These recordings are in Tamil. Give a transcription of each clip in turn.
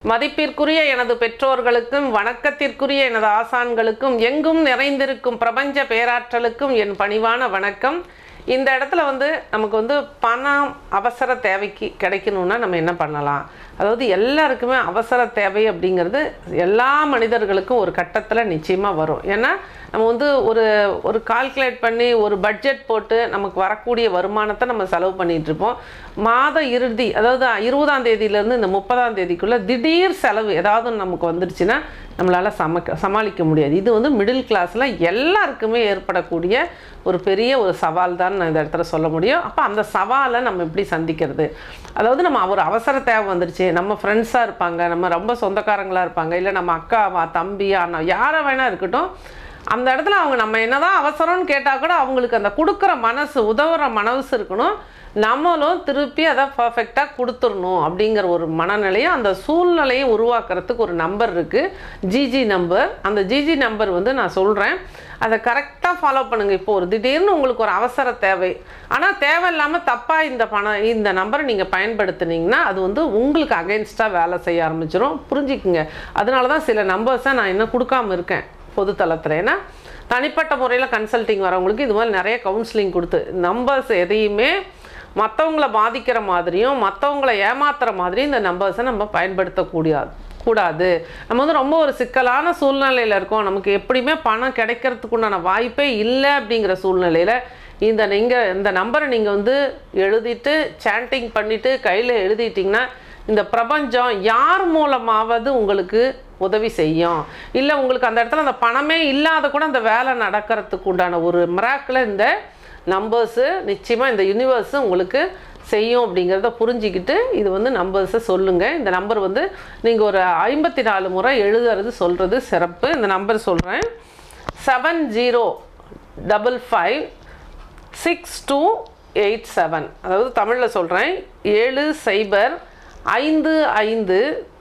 மதிப்பிற்குரிய எனது பெற்றோர்களுக்கும் வணக்கத்திற்குரிய எனது ஆசான்களுக்கும் எங்கும் நிறைந்திருக்கும் பிரபஞ்ச பேராற்றலுக்கும் என் பணிவான வணக்கம் இந்த இடத்துல வந்து நமக்கு வந்து பணம் அவசர தேவைக்கு கிடைக்கணும்னா நம்ம என்ன பண்ணலாம் அதாவது எல்லாருக்குமே அவசர தேவை அப்படிங்கிறது எல்லா மனிதர்களுக்கும் ஒரு கட்டத்தில் நிச்சயமாக வரும் ஏன்னா நம்ம வந்து ஒரு ஒரு கால்குலேட் பண்ணி ஒரு பட்ஜெட் போட்டு நமக்கு வரக்கூடிய வருமானத்தை நம்ம செலவு பண்ணிட்டு இருப்போம் மாத இறுதி அதாவது இருபதாம் தேதியிலேருந்து இந்த முப்பதாம் தேதிக்குள்ளே திடீர் செலவு ஏதாவது நமக்கு வந்துடுச்சுன்னா நம்மளால் சமக்க சமாளிக்க முடியாது இது வந்து மிடில் கிளாஸில் எல்லாருக்குமே ஏற்படக்கூடிய ஒரு பெரிய ஒரு சவால் தான் நான் இந்த இடத்துல சொல்ல முடியும் அப்போ அந்த சவாலை நம்ம எப்படி சந்திக்கிறது அதாவது நம்ம ஒரு அவசர தேவை வந்துடுச்சு நம்ம ஃப்ரெண்ட்ஸாக இருப்பாங்க நம்ம ரொம்ப சொந்தக்காரங்களாக இருப்பாங்க இல்லை நம்ம அக்காவா தம்பி அண்ணா யாரை வேணா இருக்கட்டும் அந்த இடத்துல அவங்க நம்ம என்னதான் அவசரம்னு கேட்டால் கூட அவங்களுக்கு அந்த கொடுக்குற மனசு உதவுற மனசு இருக்கணும் நம்மளும் திருப்பி அதை பர்ஃபெக்டாக கொடுத்துடணும் அப்படிங்கிற ஒரு மனநிலையும் அந்த சூழ்நிலையை உருவாக்குறதுக்கு ஒரு நம்பர் இருக்குது ஜிஜி நம்பர் அந்த ஜிஜி நம்பர் வந்து நான் சொல்கிறேன் அதை கரெக்டாக ஃபாலோ பண்ணுங்கள் இப்போ ஒரு திடீர்னு உங்களுக்கு ஒரு அவசர தேவை ஆனால் தேவையில்லாமல் தப்பாக இந்த பணம் இந்த நம்பரை நீங்கள் பயன்படுத்துனீங்கன்னா அது வந்து உங்களுக்கு அகைன்ஸ்டாக வேலை செய்ய ஆரம்பிச்சிடும் புரிஞ்சுக்குங்க அதனால தான் சில நம்பர்ஸை நான் இன்னும் கொடுக்காம இருக்கேன் பொதுத்தளத்தில் ஏன்னா தனிப்பட்ட முறையில் கன்சல்டிங் வரவங்களுக்கு இது மாதிரி நிறைய கவுன்சிலிங் கொடுத்து நம்பர்ஸ் எதையுமே மற்றவங்கள பாதிக்கிற மாதிரியும் மற்றவங்கள ஏமாத்துற மாதிரியும் இந்த நம்பர்ஸை நம்ம பயன்படுத்தக்கூடாது கூடாது நம்ம வந்து ரொம்ப ஒரு சிக்கலான சூழ்நிலையில் இருக்கோம் நமக்கு எப்படியுமே பணம் கிடைக்கிறதுக்கு உண்டான வாய்ப்பே இல்லை அப்படிங்கிற சூழ்நிலையில் இந்த நீங்கள் இந்த நம்பரை நீங்கள் வந்து எழுதிட்டு சாண்டிங் பண்ணிவிட்டு கையில் எழுதிட்டிங்கன்னா இந்த பிரபஞ்சம் யார் மூலமாவது உங்களுக்கு உதவி செய்யும் இல்லை உங்களுக்கு அந்த இடத்துல அந்த பணமே இல்லாத கூட அந்த வேலை நடக்கிறதுக்கு உண்டான ஒரு மிராக்கில் இந்த நம்பர்ஸு நிச்சயமாக இந்த யூனிவர்ஸு உங்களுக்கு செய்யும் அப்படிங்கிறத புரிஞ்சிக்கிட்டு இது வந்து நம்பர்ஸை சொல்லுங்கள் இந்த நம்பர் வந்து நீங்கள் ஒரு ஐம்பத்தி நாலு முறை எழுதுறது சொல்கிறது சிறப்பு இந்த நம்பர் சொல்கிறேன் seven zero double five six two eight seven அதாவது தமிழில் சொல்கிறேன் ஏழு சைபர் ஐந்து ஐந்து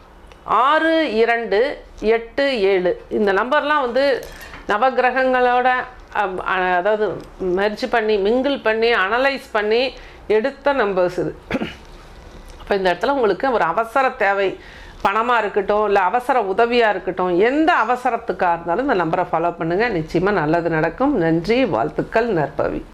ஆறு இரண்டு எட்டு ஏழு இந்த நம்பர்லாம் வந்து நவகிரகங்களோட அம், அ- அதாவது மெர்ஜ் பண்ணி மிங்கிள் பண்ணி அனலைஸ் பண்ணி எடுத்த நம்பர்ஸ் இது அப்போ இந்த இடத்துல உங்களுக்கு ஒரு அவசர தேவை பணமாக இருக்கட்டும் இல்லை அவசர உதவியாக இருக்கட்டும் எந்த அவசரத்துக்காக இருந்தாலும் இந்த நம்பரை ஃபாலோ பண்ணுங்கள் நிச்சயமாக நல்லது நடக்கும் நன்றி வாழ்த்துக்கள் நற்பவி